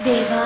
దేవా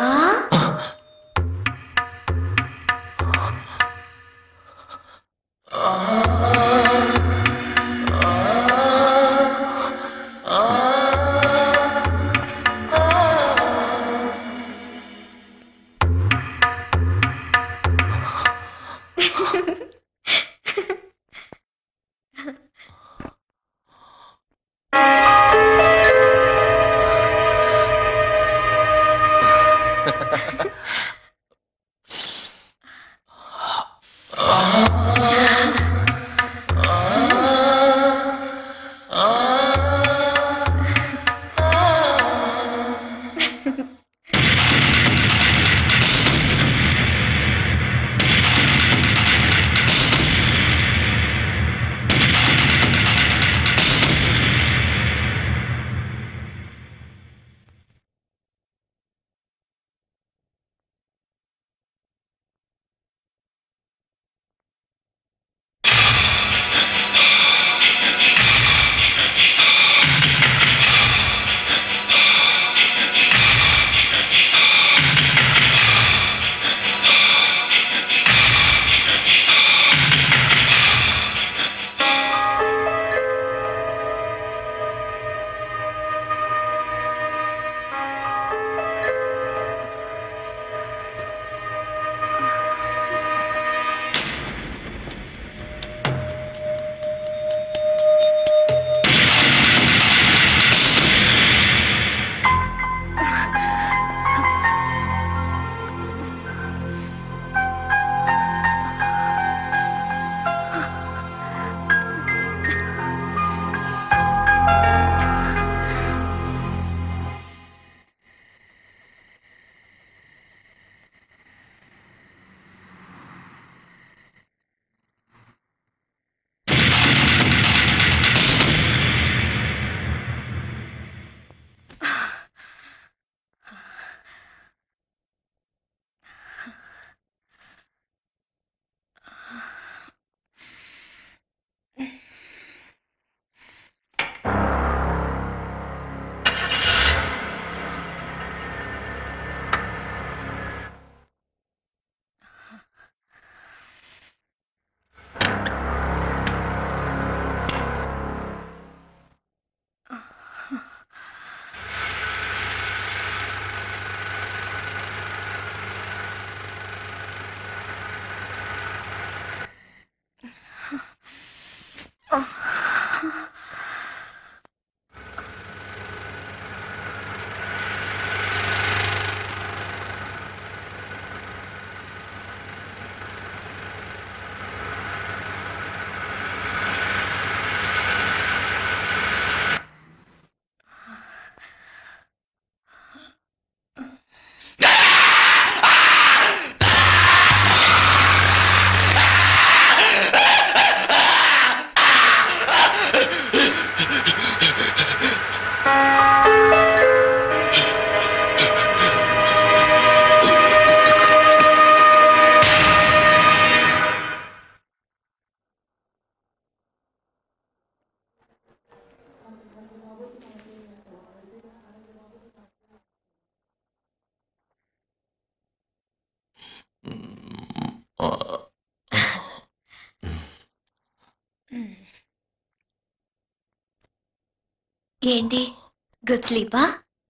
ఏంటి గుడ్ స్లీపా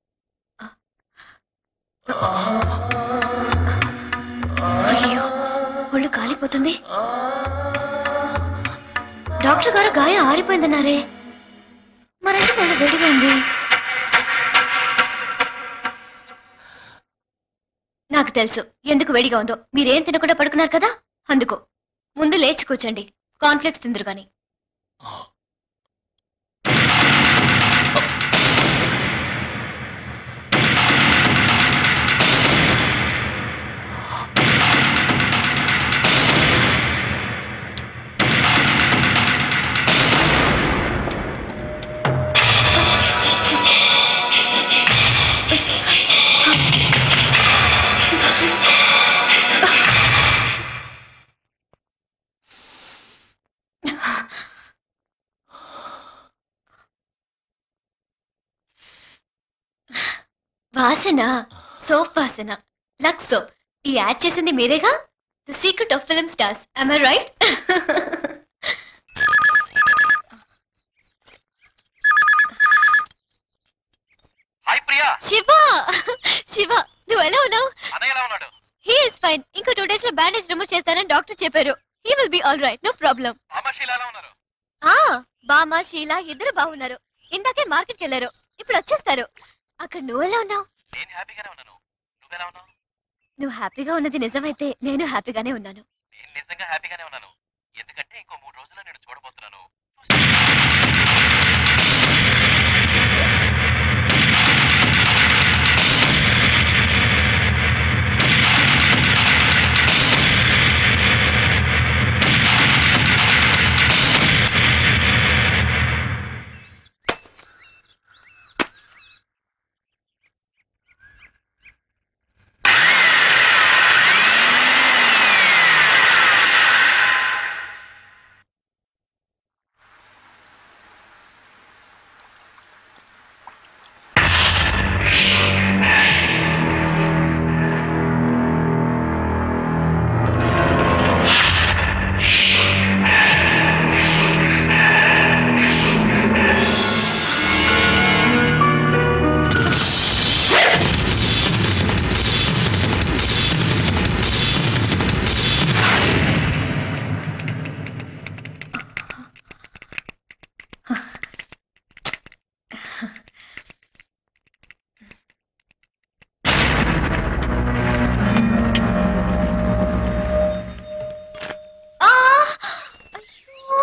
అయ్యో ఒళ్ళు కాలిపోతుంది డాక్టర్ గారు గాయం ఆరిపోయిందన్నారే మరైతే ఒళ్ళు వేడిగా ఉంది నాకు తెలుసు ఎందుకు వేడిగా ఉందో మీరేం తినకుండా పడుకున్నారు కదా అందుకు ముందు లేచి కూర్చోండి కాన్ఫ్లెక్స్ తిందురు కానీ వాసన సోప్ వాసన లక్స్ సోప్ ఈ యాడ్ చేసింది మీరేగా the secret of film stars I right hi Priya Shiva Shiva నువ్వు ఎలా ఉన్నావు అన్నయ్య ఎలా ఉన్నాడు హీ ఇస్ ఫైన్ ఇంకో టూ డేస్ లో బ్యాండేజ్ రిమూవ్ చేస్తానని డాక్టర్ చెప్పారు he will be all right no problem అమ్మ శీల ఎలా ఉన్నారు ఆ బామ షీలా ఇద్దరు బాగున్నారు ఇందాకే మార్కెట్కి వెళ్ళారు ఇప్పుడు వచ్చేస్తారు అక్కడ నువ్వు ఎలా ఉన్నావు నేను హ్యాపీగానే ఉన్నాను నువ్వెలా ఉన్నావు నువ్వు హ్యాపీగా ఉన్నది నిజమైతే నేను హ్యాపీగానే ఉన్నాను నేను నిజంగా హ్యాపీగానే ఉన్నాను ఎందుకంటే ఇంకో మూడు రోజుల్లో నేను చూడబోతున్నాను ఆ! అయ్యో!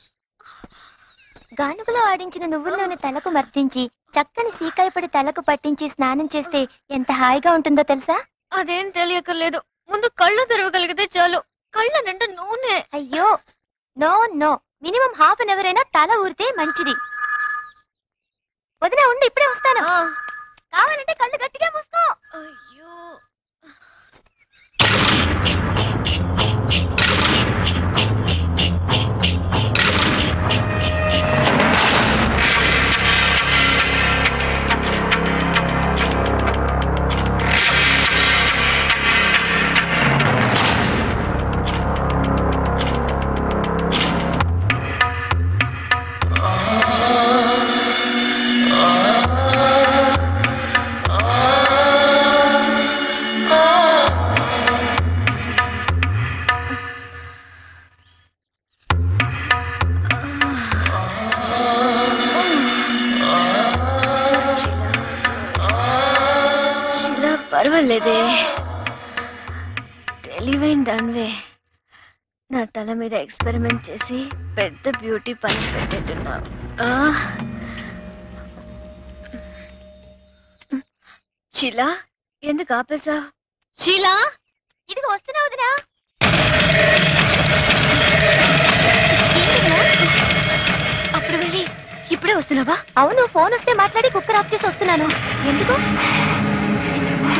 గానుగలో ఆడించిన నువ్వుల నూనె తలకు మర్తించి చక్కని సీకాయపడి తలకు పట్టించి స్నానం చేస్తే ఎంత హాయిగా ఉంటుందో తెలుసా అదేం తెలియకలేదు ముందు కళ్ళు తెరవగలిగితే చాలు కళ్ళ నిండా నూనె అయ్యో no no minimum half an hour అయినా తల ఊరితే మంచిది వదిన ఉండి ఇప్పుడే వస్తాను ఆ, కావాలంటే కళ్ళు గట్టిగా మూసుకో అయ్యో శిలా పర్వాలేదే తెలివైన దానివే నా తల మీద ఎక్స్పెరిమెంట్ చేసి పెద్ద బ్యూటీ పని పెట్టేట్టున్నావు ఆ. షీలా ఎందుకు ఆపేశావు షీలా ఇదిగో వస్తున్నా వదినా అప్పుడు వెళ్ళి ఇప్పుడే వస్తున్నావా అవును ఫోన్ వస్తే మాట్లాడి కుక్కర్ ఆఫ్ చేసి వస్తున్నాను ఎందుకు ఇంతకు ముందు